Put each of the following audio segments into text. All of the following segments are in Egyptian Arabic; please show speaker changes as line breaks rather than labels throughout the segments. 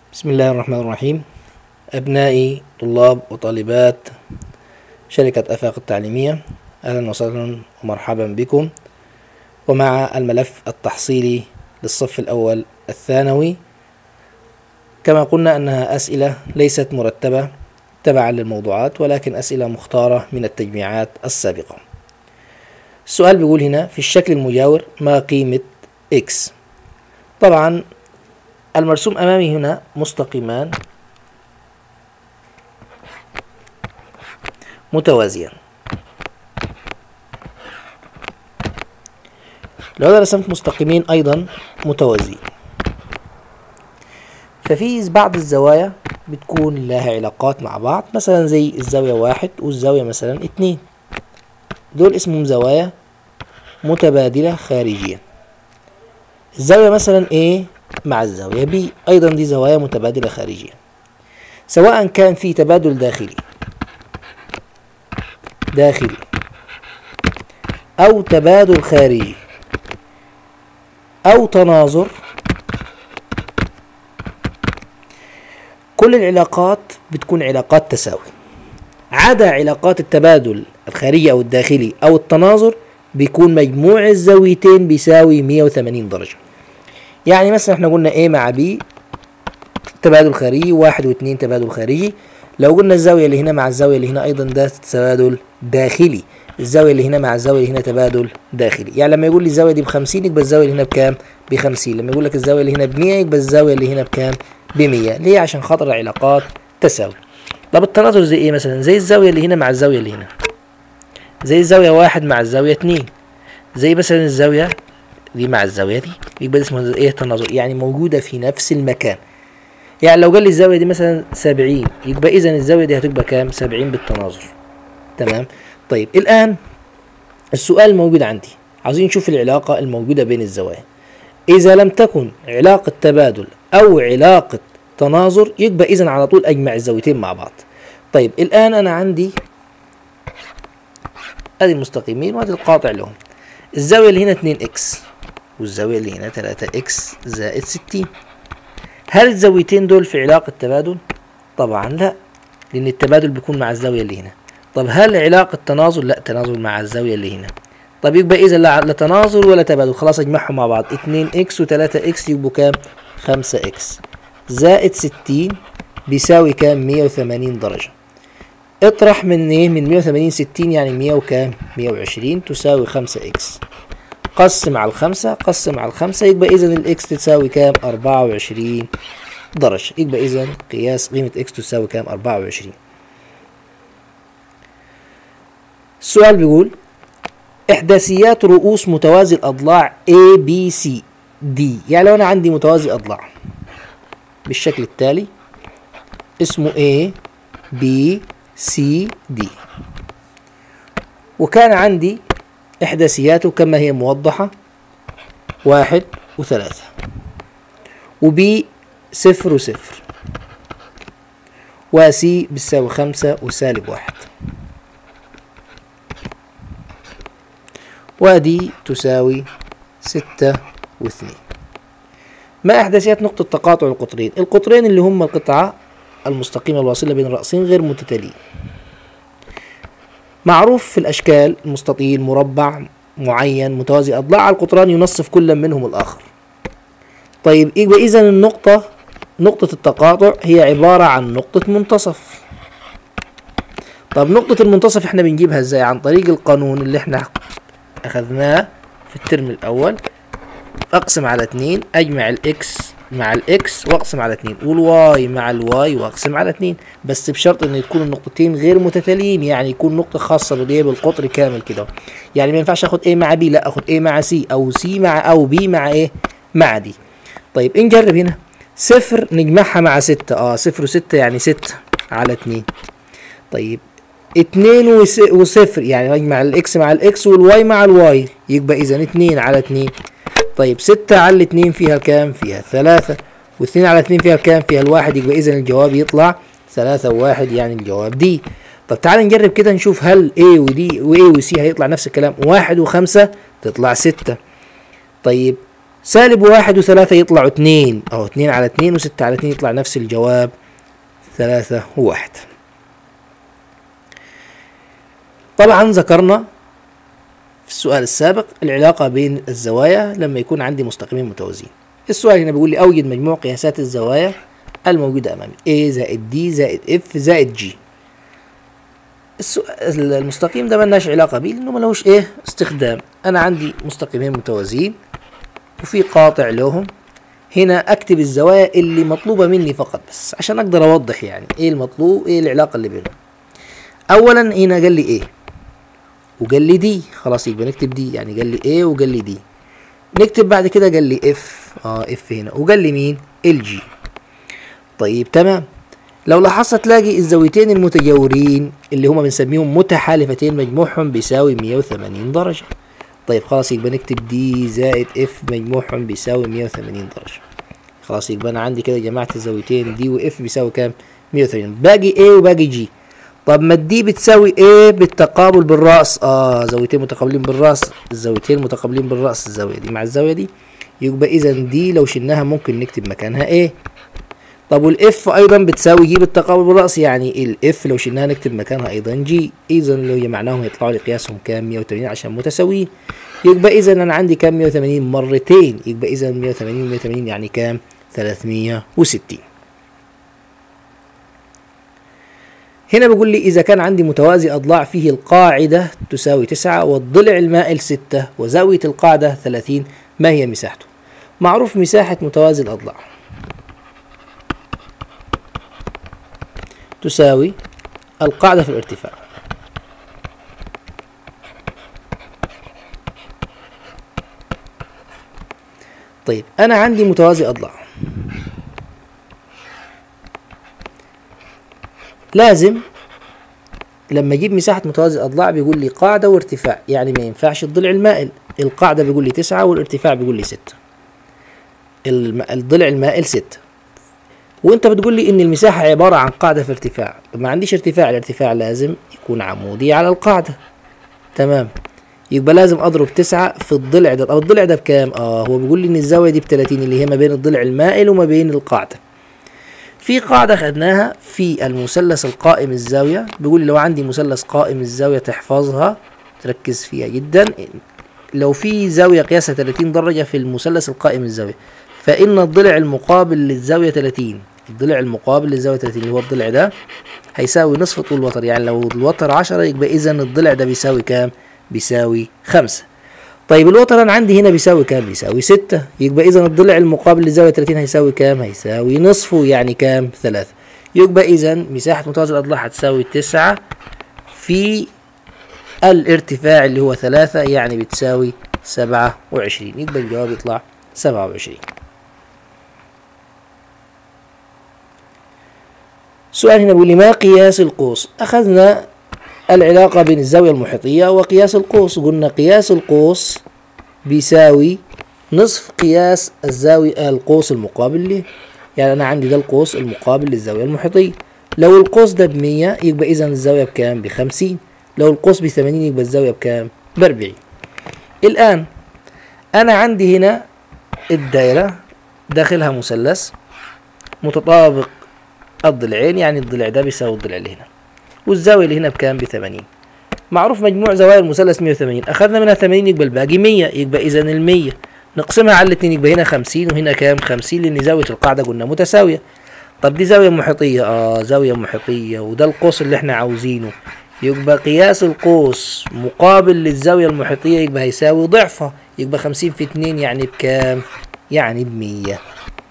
بسم الله الرحمن الرحيم أبنائي طلاب وطالبات شركة أفاق التعليمية أهلا وسهلا ومرحبا بكم ومع الملف التحصيلي للصف الأول الثانوي كما قلنا أنها أسئلة ليست مرتبة تبعا للموضوعات ولكن أسئلة مختارة من التجميعات السابقة السؤال بيقول هنا في الشكل المجاور ما قيمة x طبعا المرسوم أمامي هنا مستقيمان متوازيان لو أنا رسمت مستقيمين أيضا متوازيين ففي بعض الزوايا بتكون لها علاقات مع بعض مثلا زي الزاوية واحد والزاوية مثلا اتنين دول اسمهم زوايا متبادلة خارجيا الزاوية مثلا A مع الزاوية B أيضا دي زوايا متبادلة خارجية سواء كان في تبادل داخلي داخلي أو تبادل خارجي أو تناظر كل العلاقات بتكون علاقات تساوي عدا علاقات التبادل الخارجي أو الداخلي أو التناظر بيكون مجموع الزاويتين بيساوي 180 درجة يعني مثلا احنا قلنا A مع B تبادل خارجي واحد واثنين تبادل خارجي لو قلنا الزاوية اللي هنا مع الزاوية اللي هنا أيضا ده تبادل داخلي الزاوية اللي هنا مع الزاوية اللي هنا تبادل داخلي يعني لما يقول لي الزاوية دي بخمسين يبقى الزاوية اللي هنا بكام؟ بخمسين لما يقول لك الزاوية اللي هنا بمية يبقى الزاوية اللي هنا بكام؟ بمية ليه؟ عشان خاطر العلاقات تساوي طب التناظر زي ايه مثلا؟ زي الزاوية اللي هنا مع الزاوية اللي هنا زي الزاوية واحد مع الزاوية اتنين زي مثلا الزاوية دي مع الزاوية دي يبقى اسمها ايه تناظر يعني موجودة في نفس المكان يعني لو قال لي الزاوية دي مثلا سبعين يبقى إذا الزاوية دي هتبقى كام؟ سبعين بالتناظر تمام؟ طيب الآن السؤال موجود عندي عاوزين نشوف العلاقة الموجودة بين الزوايا إذا لم تكن علاقة تبادل أو علاقة تناظر يبقى إذا على طول أجمع الزاويتين مع بعض طيب الآن أنا عندي ادي المستقيمين وادي القاطع لهم الزاوية اللي هنا 2 اكس والزاوية اللي هنا 3 اكس زائد 60 هل الزاويتين دول في علاقة تبادل؟ طبعا لا لأن التبادل بيكون مع الزاوية اللي هنا طب هل علاقة تناظر؟ لا تناظر مع الزاوية اللي هنا طب يبقى إذا لا, لا تناظر ولا تبادل خلاص أجمعهم مع بعض 2 اكس و3 اكس يبقوا كام؟ 5 اكس زائد 60 بيساوي كام؟ 180 درجة اطرح من ايه من 180 60 يعني 100 وكام 120 تساوي 5 اكس قسم على الخمسة قسم على الخمسة يبقى اذا الاكس تساوي كام 24 درجة يبقى اذا قياس قيمة اكس تساوي كام 24 السؤال بيقول احداثيات رؤوس متوازي الاضلاع A B C D يعني لو انا عندي متوازي اضلاع بالشكل التالي اسمه A B سي دي وكان عندي إحداثياته كما هي موضحة واحد وثلاثة وبي صفر وصفر وسي بتساوي خمسة وسالب واحد ودي تساوي ستة واثنين ما إحداثيات نقطة تقاطع القطرين القطرين اللي هم القطعة المستقيمة الواصلة بين الرأسين غير متتاليين معروف في الأشكال مستطيل مربع معين متوازي أضلاع القطران ينصف كل منهم الآخر طيب يبقى إذا النقطة نقطة التقاطع هي عبارة عن نقطة منتصف طب نقطة المنتصف احنا بنجيبها ازاي عن طريق القانون اللي احنا أخذناه في الترم الأول أقسم على اتنين أجمع الإكس مع الاكس واقسم على اتنين والواي مع الواي واقسم على اتنين بس بشرط ان يكون النقطتين غير متتاليين يعني يكون نقطة خاصة بالايه بالقطر كامل كده يعني ما ينفعش اخد ايه مع بي لا اخد ايه مع سي او سي مع او بي مع ايه مع دي طيب نجرب هنا صفر نجمعها مع ستة اه صفر وستة يعني ستة على اتنين طيب اتنين وس... وصفر يعني نجمع الاكس مع الاكس والواي مع الواي يبقى اذا اتنين على اتنين طيب ستة على الاتنين فيها كام؟ فيها ثلاثة واثنين على اتنين فيها كام؟ فيها الواحد يبقى إذا الجواب يطلع ثلاثة وواحد يعني الجواب دي طب تعال نجرب كده نشوف هل A ودي و A و C هيطلع نفس الكلام واحد وخمسة تطلع ستة طيب سالب واحد وثلاثة يطلعوا اتنين أو اتنين على اتنين وستة على اتنين يطلع نفس الجواب ثلاثة وواحد طبعا ذكرنا في السؤال السابق العلاقة بين الزوايا لما يكون عندي مستقيمين متوازيين السؤال هنا بيقول لي أوجد مجموع قياسات الزوايا الموجودة أمامي A زائد D زائد F زائد G السؤال المستقيم ده ملناش علاقة بيه لأنه ملهوش إيه استخدام أنا عندي مستقيمين متوازيين وفي قاطع لهم هنا أكتب الزوايا اللي مطلوبة مني فقط بس عشان أقدر أوضح يعني إيه المطلوب إيه العلاقة اللي بينهم أولا هنا قال لي إيه وقال لي دي خلاص يبقى نكتب دي يعني قال لي ايه وقال لي دي نكتب بعد كده قال لي اف اه اف هنا وقال لي مين ال جي طيب تمام لو لاحظت تلاقي الزاويتين المتجاورين اللي هما بنسميهم متحالفتين مجموعهم بيساوي 180 درجة طيب خلاص يبقى نكتب دي زائد اف مجموعهم بيساوي 180 درجة خلاص يبقى انا عندي كده جمعت الزاويتين دي واف بيساوي كام 180 باقي ايه وباقي جي طب ما دي بتساوي ايه بالتقابل بالرأس اه زاويتين متقابلين بالرأس الزاويتين متقابلين بالرأس الزاوية دي مع الزاوية دي يبقى اذا دي لو شلناها ممكن نكتب مكانها ايه طب والاف ايضا بتساوي جي بالتقابل بالرأس يعني الاف لو شلناها نكتب مكانها ايضا جي اذا لو جمعناهم يطلعوا لي قياسهم كام 180 عشان متساويين يبقى اذا انا عندي كام 180 مرتين يبقى اذا 180 180 يعني كام 360 هنا بيقول لي إذا كان عندي متوازي أضلاع فيه القاعدة تساوي تسعة والضلع المائل ستة وزاوية القاعدة ثلاثين ما هي مساحته؟ معروف مساحة متوازي الأضلاع تساوي القاعدة في الارتفاع طيب أنا عندي متوازي أضلاع لازم لما اجيب مساحة متوازي اضلاع بيقول لي قاعدة وارتفاع يعني ما ينفعش الضلع المائل القاعدة بيقول لي تسعة والارتفاع بيقول لي ستة الم... الضلع المائل ستة وانت بتقول لي ان المساحة عبارة عن قاعدة في ارتفاع ما عنديش ارتفاع الارتفاع لازم يكون عمودي على القاعدة تمام يبقى لازم اضرب تسعة في الضلع ده او الضلع ده بكام اه هو بيقول لي ان الزاوية دي بتلاتين اللي هي ما بين الضلع المائل وما بين القاعدة في قاعدة خدناها في المثلث القائم الزاوية بيقول لو عندي مثلث قائم الزاوية تحفظها تركز فيها جدا لو في زاوية قياسها 30 درجة في المثلث القائم الزاوية فإن الضلع المقابل للزاوية 30 الضلع المقابل للزاوية 30 اللي هو الضلع ده هيساوي نصف طول الوتر يعني لو الوتر 10 يبقى إذا الضلع ده بيساوي كام؟ بيساوي 5 طيب الوتر انا عندي هنا بيساوي كام بيساوي ستة يبقى اذا الضلع المقابل للزاوية 30 هيساوي كام هيساوي نصفه يعني كام ثلاثة يبقى اذا مساحة متوازي الاضلاع هتساوي تسعة في الارتفاع اللي هو ثلاثة يعني بتساوي سبعة وعشرين يبقى الجواب يطلع سبعة وعشرين سؤال هنا بيقول لي ما قياس القوس أخذنا العلاقة بين الزاوية المحيطية وقياس القوس قلنا قياس القوس بيساوي نصف قياس الزاوية القوس المقابل له يعني أنا عندي ده القوس المقابل للزاوية المحيطية لو القوس ده بمية يبقى إذا الزاوية بكام بخمسين لو القوس بثمانين يبقى الزاوية بكام بأربعين الآن أنا عندي هنا الدائرة داخلها مثلث متطابق الضلعين يعني الضلع ده بيساوي الضلع اللي هنا والزاوية اللي هنا بكام ب 80 معروف مجموع زوايا المثلث 180 أخذنا منها 80 يبقى الباقي 100 يبقى إذا ال 100 نقسمها على الاثنين يبقى هنا 50 وهنا كام 50 لأن زاوية القاعدة قلنا متساوية طب دي زاوية محيطية اه زاوية محيطية وده القوس اللي احنا عاوزينه يبقى قياس القوس مقابل للزاوية المحيطية يبقى هيساوي ضعفها يبقى 50 في 2 يعني بكام يعني ب 100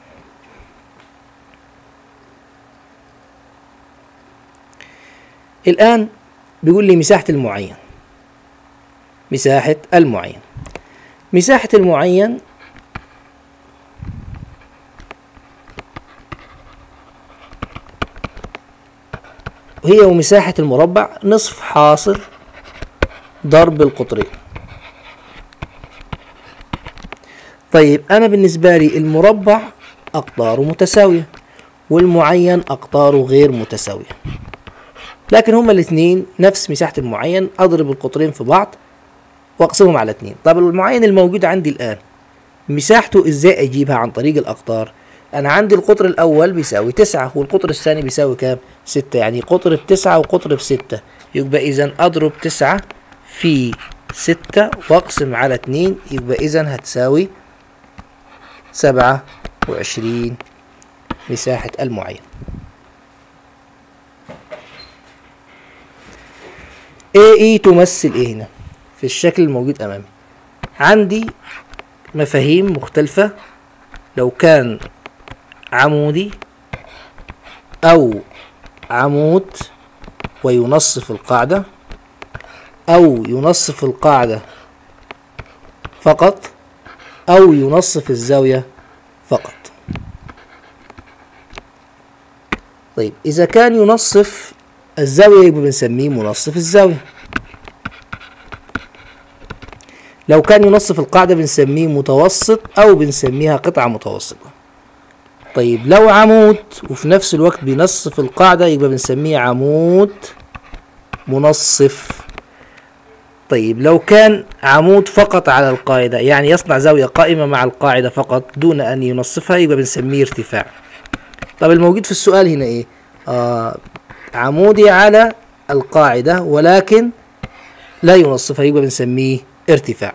الآن بيقول لي مساحة المعين مساحة المعين مساحة المعين هي ومساحة المربع نصف حاصل ضرب القطرين طيب أنا بالنسبة لي المربع أقطاره متساوية والمعين أقطاره غير متساوية لكن هما الاثنين نفس مساحة المعين أضرب القطرين في بعض وأقسمهم على اثنين طب المعين الموجود عندي الآن مساحته ازاي اجيبها عن طريق الاقطار انا عندي القطر الاول بيساوي تسعة والقطر الثاني بيساوي كام ستة يعني قطر بتسعة وقطر بستة يبقى اذا اضرب تسعة في ستة واقسم على اتنين يبقى اذا هتساوي سبعة وعشرين مساحة المعين AE تمثل ايه هنا في الشكل الموجود امامي عندي مفاهيم مختلفة لو كان عمودي او عمود وينصف القاعدة او ينصف القاعدة فقط او ينصف الزاوية فقط طيب اذا كان ينصف الزاوية يبقى بنسميه منصف الزاوية لو كان ينصف القاعدة بنسميه متوسط أو بنسميها قطعة متوسطة طيب لو عمود وفي نفس الوقت بينصف القاعدة يبقى بنسميه عمود منصف طيب لو كان عمود فقط على القاعدة يعني يصنع زاوية قائمة مع القاعدة فقط دون أن ينصفها يبقى بنسميه ارتفاع طب الموجود في السؤال هنا ايه آه عمودي على القاعدة ولكن لا ينصفها يبقى بنسميه ارتفاع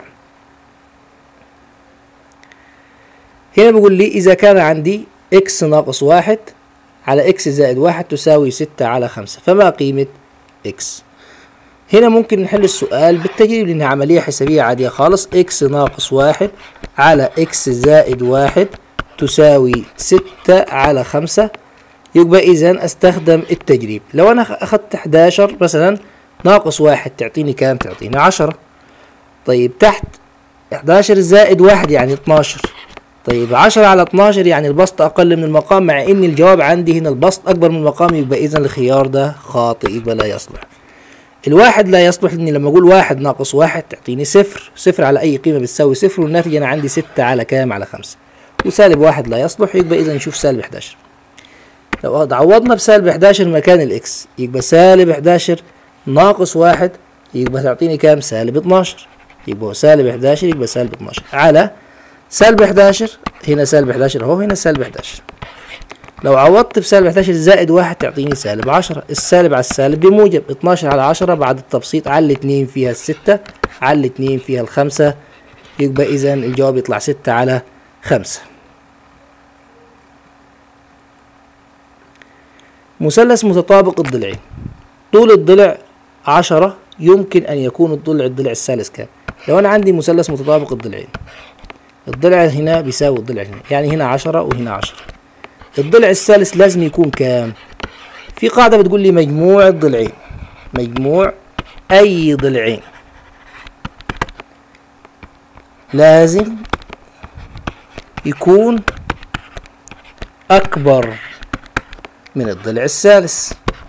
هنا بيقول لي إذا كان عندي x ناقص واحد على x زائد واحد تساوي ستة على خمسة فما قيمة x هنا ممكن نحل السؤال بالتجريب لأنها عملية حسابية عادية خالص x ناقص واحد على x زائد واحد تساوي ستة على خمسة يبقى إذا أستخدم التجريب لو أنا أخدت 11 مثلا ناقص واحد تعطيني كام تعطيني عشرة طيب تحت 11 زائد واحد يعني 12 طيب 10 على 12 يعني البسط أقل من المقام مع إن الجواب عندي هنا البسط أكبر من المقام يبقى إذا الخيار ده خاطئ يبقى لا يصلح الواحد لا يصلح لأني لما أقول واحد ناقص واحد تعطيني صفر صفر على أي قيمة بتساوي صفر والناتج أنا عندي ستة على كام على خمسة وسالب واحد لا يصلح يبقى إذا نشوف سالب 11 لو عوضنا بسالب 11 مكان الاكس يبقى سالب 11 ناقص واحد يبقى تعطيني كام سالب 12 يبقى سالب 11 يبقى سالب 12 على سالب 11 هنا سالب 11 اهو هنا سالب 11 لو عوضت بسالب 11 زائد واحد تعطيني سالب 10 السالب على السالب بموجب 12 على 10 بعد التبسيط على الاثنين فيها الستة على الاثنين فيها الخمسة يبقى اذا الجواب يطلع 6 على 5 مثلث متطابق الضلعين طول الضلع عشرة يمكن أن يكون الضلع الضلع الثالث كام لو أنا عندي مثلث متطابق الضلعين الضلع هنا بيساوي الضلع هنا يعني هنا عشرة وهنا عشرة الضلع الثالث لازم يكون كام في قاعدة بتقول لي مجموع الضلعين مجموع أي ضلعين لازم يكون أكبر من الضلع الثالث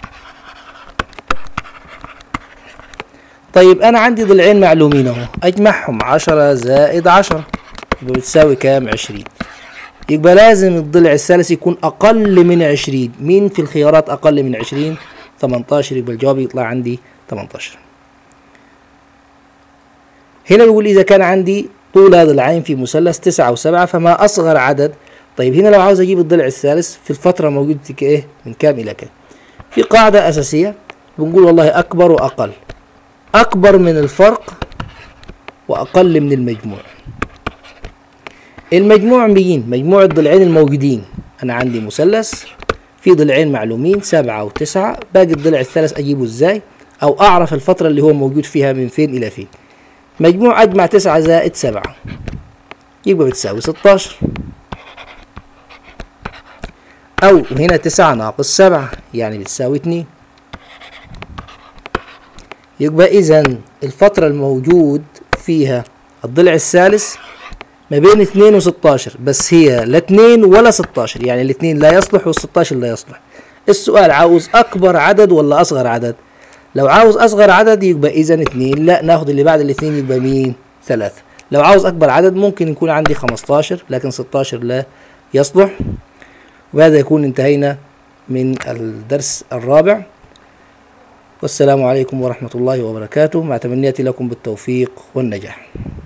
طيب أنا عندي ضلعين معلومين أهو أجمعهم عشرة زائد عشرة يبقى بتساوي كام عشرين يبقى لازم الضلع الثالث يكون أقل من عشرين مين في الخيارات أقل من عشرين تمنتاشر يبقى الجواب يطلع عندي تمنتاشر هنا بيقول إذا كان عندي طول هذا العين في مثلث تسعة وسبعة فما أصغر عدد طيب هنا لو عاوز أجيب الضلع الثالث في الفترة موجودة كإيه من كام إلى كام في قاعدة أساسية بنقول والله أكبر وأقل أكبر من الفرق وأقل من المجموع المجموع مين مجموع الضلعين الموجودين أنا عندي مثلث في ضلعين معلومين سبعة وتسعة باقي الضلع الثالث أجيبه إزاي أو أعرف الفترة اللي هو موجود فيها من فين إلى فين مجموع أجمع تسعة زائد سبعة يبقى بتساوي ستاشر أو هنا تسعة ناقص سبعة يعني بتساوي اتنين يبقى إذا الفترة الموجود فيها الضلع الثالث ما بين اتنين وستاشر بس هي لا اتنين ولا ستاشر يعني الاتنين لا يصلح والستاشر لا يصلح السؤال عاوز أكبر عدد ولا أصغر عدد لو عاوز أصغر عدد يبقى إذا اتنين لا ناخد اللي بعد الاتنين يبقى مين ثلاثة لو عاوز أكبر عدد ممكن يكون عندي خمستاشر لكن ستاشر لا يصلح وبهذا يكون انتهينا من الدرس الرابع والسلام عليكم ورحمة الله وبركاته مع تمنياتي لكم بالتوفيق والنجاح